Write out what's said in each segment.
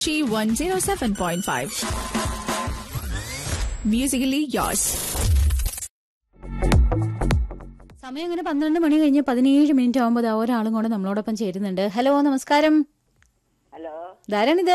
107.5. Musically yours. സമയം അങ്ങനെ പന്ത്രണ്ട് മണി കഴിഞ്ഞ് പതിനേഴ് മിനിറ്റ് ആകുമ്പോൾ ദാ ഒരാളും കൂടെ നമ്മളോടൊപ്പം ചേരുന്നുണ്ട് ഹലോ നമസ്കാരം ഹലോ ധാരാണിത്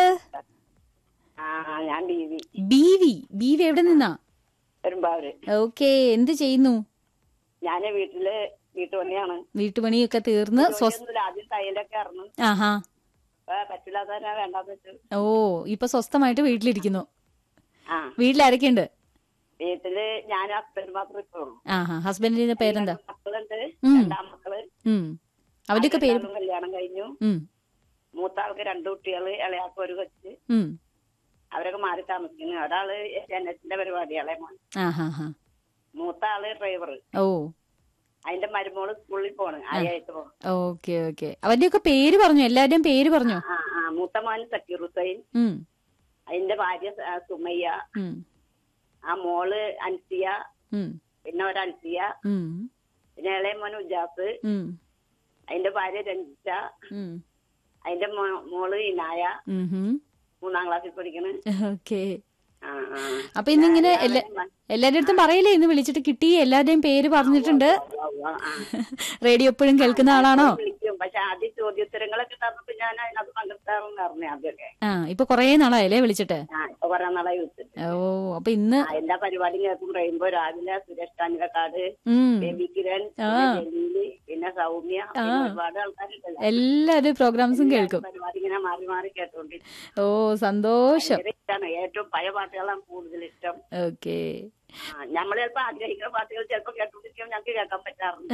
ആ ഞാൻ ബി വി ബീവി ബീവി എവിടെ നിന്നാ പെരുമ്പാവൂര് ഓക്കെ എന്ത് ചെയ്യുന്നു ഞാൻ വീട്ടില് വീട്ടുപണിയാണ് വീട്ടുപണിയൊക്കെ തീർന്ന് സ്വസ് ജോലിയൊന്നുമില്ല. ആദ്യം തയ്യലൊക്കെ ഇറങ്ങും ആഹാ പറ്റില്ലാത്തവരാ വേണ്ടാന്ന് വെച്ചു ഓ ഇപ്പൊ സ്വസ്ഥമായിട്ട് വീട്ടിലിരിക്കുന്നു ആ വീട്ടിലാരൊക്കെയുണ്ട് വീട്ടില് ഞാൻ ഹസ്ബൻഡ് മാത്രമേ ഇപ്പൊ ഉള്ളൂ ആഹാ ഹസ്ബൻഡിന്റെ പേരെന്താ രണ്ട് മക്കളുണ്ട് ഉം. രണ്ടാം മക്കള് ഉം അവരുടെയൊക്കെ പേര് രണ്ടാളും കല്യാണം കഴിഞ്ഞു ഉം മൂത്ത ആൾക്ക് രണ്ട് കുട്ടികള് ഇളയാൾക്ക് ഒരു കൊച്ച് ഉം അവരൊക്കെ മാറി താമസിക്കുന്നു ഒരാള് ജനത്തിന്റെ പരിപാടിയാളെ മോൻ ആഹാ ഹാ മൂത്ത ആള് ഡ്രൈവർ ഓ അതിന്റെ മരുമോള് സ്കൂളിൽ പോണ് ആയിട്ട് പോണ് ഓക്കെ ഓക്കെ അവരുടെയൊക്കെ പേര് പറഞ്ഞു എല്ലാവരുടെയും പേര് പറഞ്ഞു ആ ആ മൂത്ത മോൻ സക്കീർ ഹുസൈൻ ഉം അതിന്റെ ഭാര്യ സ- സുമയ്യ ഉം ആ മോള് അൻസിയ ഉം പിന്നെ ഒരു അൻസിയ ഉം പിന്നെ ഇളയ മോൻ ഉജാസ് ഉം അതിന്റെ ഭാര്യ രഞ്ജിച്ച ഉം അതിന്റെ മോ- മോള് ഇനായ ഉം ഹും. മൂന്നാം ക്ലാസ്സിൽ പഠിക്കണ് ഓക്കെ ആ ആ അപ്പൊ ഇന്നിങ്ങനെ എല്ലാ എല്ലാരുടെ അടുത്തും പറയില്ലേ ഇന്ന് വിളിച്ചിട്ട് കിട്ടി എല്ലാവരുടെയും പേര് പറഞ്ഞിട്ടുണ്ട് ആ, ആ. റേഡിയോ എപ്പോഴും കേൾക്കുന്ന ആളാണോ വിളിക്കും പക്ഷെ ആദ്യം ചോദ്യോത്തരങ്ങളൊക്കെ തന്നപ്പോ ഞാൻ അതിനകത്ത് പങ്കെടുത്താറെന്ന് പറഞ്ഞു ആദ്യമൊക്കെ ആ ഇപ്പൊ കൊറേ നാളായല്ലേ വിളിച്ചിട്ട് ആ ഇപ്പൊ കുറെ നാളായി വിളിച്ചിട്ട് ഓ അപ്പൊ ഇന്ന് ആ, എല്ലാ പരിപാടിയും കേൾക്കും റെയിൻബോ രാവിലെ സുരേഷ് കാഞ്ഞിരക്കാട് ഉം ബേബി കിരൺ പിന്നെ ജലീല് പിന്നെ സൗമ്യ പിന്നെ ഒരുപാട് ആൾക്കാരുണ്ടല്ലോ എല്ലാവരും പ്രോഗ്രാംസും കേൾക്കും പരിപാടി ഇങ്ങനെ മാറി മാറി കേട്ടോണ്ടിരിക്കും ഓ സന്തോഷം ഭയങ്കര ഇഷ്ടമാണ് ഏറ്റവും പഴയ പാട്ടുകളാണ് കൂടുതൽ ഇഷ്ടം ഓക്കെ ആ, നമ്മൾ ചിലപ്പോ ആഗ്രഹിക്കുന്ന പാട്ടുകൾ ചിലപ്പോ കേട്ടോണ്ടിരിക്കുമ്പോൾ ഞങ്ങൾക്ക് കേൾക്കാൻ പറ്റാറുണ്ട്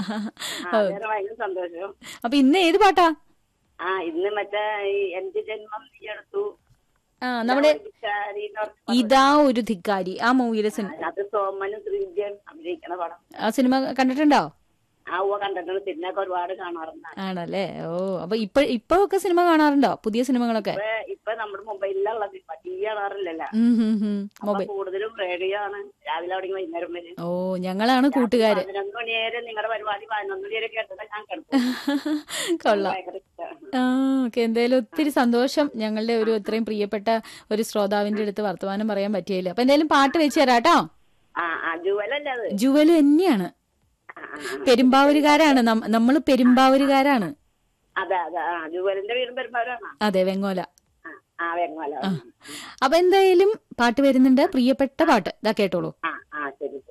ആ, അന്നേരം ഭയങ്കര സന്തോഷം അപ്പൊ ഇന്ന് ഏത് പാട്ടാ ആ ഇന്ന് മറ്റേ ഈ എന്റെ ജന്മം നീ എടുത്തു ആ നമ്മുടെ വിചാരി എന്ന് പറഞ്ഞ ഇതാ ഒരു ധിക്കാരി ആ മൂവിയിലെ സിനിമ അത് സോമനും ശ്രീജയും അഭിനയിക്കണ പടം ആ സിനിമ കണ്ടിട്ടുണ്ടോ ആ ഉവ കണ്ടിട്ടുണ്ട് സിനിമയൊക്കെ ഒരുപാട് കാണാറുണ്ട് ആണല്ലേ ഓ അപ്പൊ ഇപ്പൊ ഇപ്പൊ ഒക്കെ സിനിമ കാണാറുണ്ടോ പുതിയ സിനിമകളൊക്കെ ഇപ്പൊ ഇപ്പൊ നമ്മുടെ മൊബൈലിലുള്ളത് ഇപ്പൊ ടി വി കാണാറില്ലല്ലോ ഉം ഹും ഹും. അപ്പൊ മൊബൈൽ കൂടുതലും റേഡിയോ ആണ് രാവിലെ അവിടെ വൈകുന്നേരം വരെ ഓ ഞങ്ങളാണ് കൂട്ടുകാര് പതിനൊന്ന് മണി വരെ നിങ്ങളുടെ പരിപാടി പതിനൊന്ന് മണി വരെ കേട്ടത് ഞാൻ കിടക്കും കൊള്ളാം ഭയങ്കര ഇഷ്ടമാണ് ആ ഓക്കെ എന്തായാലും ഒത്തിരി സന്തോഷം ഞങ്ങളുടെ ഒരു ഇത്രയും പ്രിയപ്പെട്ട ഒരു ശ്രോതാവിന്റെ അടുത്ത് വർത്തമാനം പറയാൻ പറ്റിയില്ല അപ്പൊ എന്തായാലും പാട്ട് വെച്ച് തരാം കേട്ടോ ആ ആ ജുവലല്ലേ അത് ജുവല് തന്നെയാണ് ആ, ആ, ആ. പെരുമ്പാവൂരുകാരാണ് നമ്മൾ പെരുമ്പാവൂരുകാരാണ് അതെ അതെ ആ ജുവലിന്റെ വീടും പെരുമ്പാവൂരാണോ അതെ വെങ്ങോല ആ, ആ വെങ്ങോല അപ്പൊ എന്തായാലും പാട്ട് വരുന്നുണ്ട് പ്രിയപ്പെട്ട പാട്ട് ഇതാ കേട്ടോളൂ ആ ആ ശരി ശരി